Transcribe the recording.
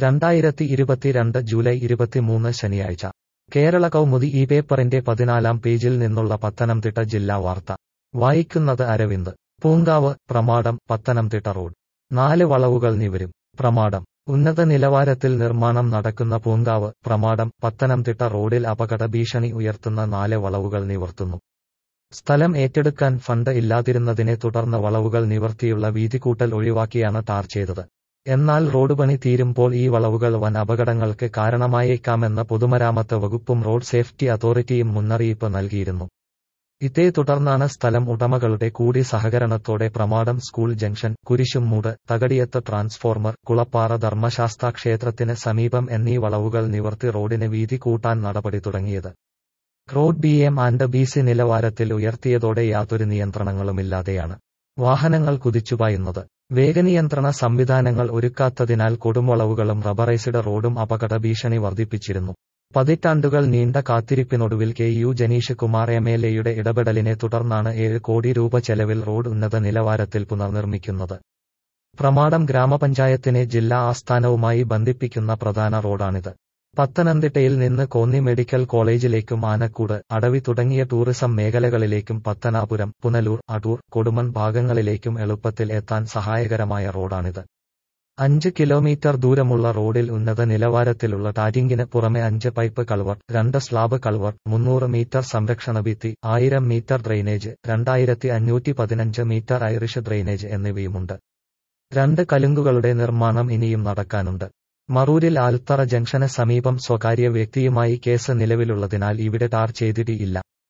രണ്ടായിരത്തി ഇരുപത്തിരണ്ട് ജൂലൈ ഇരുപത്തിമൂന്ന് ശനിയാഴ്ച കേരള കൗമുദി ഈ പേപ്പറിന്റെ പതിനാലാം പേജിൽ നിന്നുള്ള പത്തനംതിട്ട ജില്ലാ വാർത്ത വായിക്കുന്നത് അരവിന്ദ് പൂങ്കാവ് പ്രമാടം പത്തനംതിട്ട റോഡ് നാല് വളവുകൾ നിവരും പ്രമാടം ഉന്നത നിലവാരത്തിൽ നിർമ്മാണം നടക്കുന്ന പൂങ്കാവ് പ്രമാടം പത്തനംതിട്ട റോഡിൽ അപകട ഭീഷണി ഉയർത്തുന്ന നാല് വളവുകൾ നിവർത്തുന്നു സ്ഥലം ഏറ്റെടുക്കാൻ ഫണ്ട് ഇല്ലാതിരുന്നതിനെ തുടർന്ന് വളവുകൾ നിവർത്തിയുള്ള വീതികൂട്ടൽ ഒഴിവാക്കിയാണ് ടാർ ചെയ്തത് എന്നാൽ റോഡ് പണി തീരുമ്പോൾ ഈ വളവുകൾ വൻ അപകടങ്ങൾക്ക് കാരണമായേക്കാമെന്ന് പൊതുമരാമത്ത് വകുപ്പും റോഡ് സേഫ്റ്റി അതോറിറ്റിയും മുന്നറിയിപ്പ് നൽകിയിരുന്നു ഇതേ തുടർന്നാണ് സ്ഥലം ഉടമകളുടെ കൂടി സഹകരണത്തോടെ Pramadam school junction Kurisummoodu Thakadiyath transformer Kulappara Dharmasastha ക്ഷേത്രത്തിന് സമീപം എന്നീ വളവുകൾ നിവർത്തി റോഡിന് വീതി കൂട്ടാൻ നടപടി തുടങ്ങിയത് road B M and B C നിലവാരത്തിൽ ഉയർത്തിയതോടെ യാതൊരു നിയന്ത്രണങ്ങളുമില്ലാതെയാണ് വാഹനങ്ങൾ കുതിച്ചുപായുന്നത് വേഗനിയന്ത്രണ സംവിധാനങ്ങൾ ഒരുക്കാത്തതിനാൽ കൊടുംവളവുകളും റബറൈസ്ഡ് റോഡും അപകട ഭീഷണി വർദ്ധിപ്പിച്ചിരുന്നു പതിറ്റാണ്ടുകൾ നീണ്ട കാത്തിരിപ്പിനൊടുവിൽ K U Janeesh Kumar M L എയുടെ ഇടപെടലിനെ തുടർന്നാണ് ഏഴ് കോടി രൂപ ചെലവിൽ റോഡ് ഉന്നത നിലവാരത്തിൽ പുനർനിർമ്മിക്കുന്നത് പ്രമാടം ഗ്രാമപഞ്ചായത്തിനെ ജില്ലാ ആസ്ഥാനവുമായി ബന്ധിപ്പിക്കുന്ന പ്രധാന റോഡാണിത് പത്തനംതിട്ടയിൽ നിന്ന് കോന്നി മെഡിക്കൽ കോളേജിലേക്കും ആനക്കൂട് അടവി തുടങ്ങിയ ടൂറിസം മേഖലകളിലേക്കും പത്തനാപുരം പുനലൂർ അടൂർ കൊടുമൺ ഭാഗങ്ങളിലേക്കും എളുപ്പത്തിൽ എത്താൻ സഹായകരമായ റോഡാണിത് അഞ്ച് കിലോമീറ്റർ ദൂരമുള്ള റോഡിൽ ഉന്നത നിലവാരത്തിലുള്ള ടാരിങ്ങിന് പുറമെ അഞ്ച് പൈപ്പ് കൾവർ രണ്ട് സ്ലാബ് കൾവർ മുന്നൂറ് മീറ്റർ സംരക്ഷണ ഭിത്തി ആയിരം മീറ്റർ ഡ്രെയിനേജ് രണ്ടായിരത്തി അഞ്ഞൂറ്റി പതിനഞ്ച് മീറ്റർ ഐറിഷ് ഡ്രെയിനേജ് എന്നിവയുമുണ്ട് രണ്ട് കലുങ്കുകളുടെ നിർമ്മാണം ഇനിയും നടക്കാനുണ്ട് മറൂരിൽ ആൽത്തറ ജംഗ്ഷന് സമീപം സ്വകാര്യ വ്യക്തിയുമായി കേസ് നിലവിലുള്ളതിനാൽ ഇവിടെ ടാർ ചെയ്തിട്ടില്ല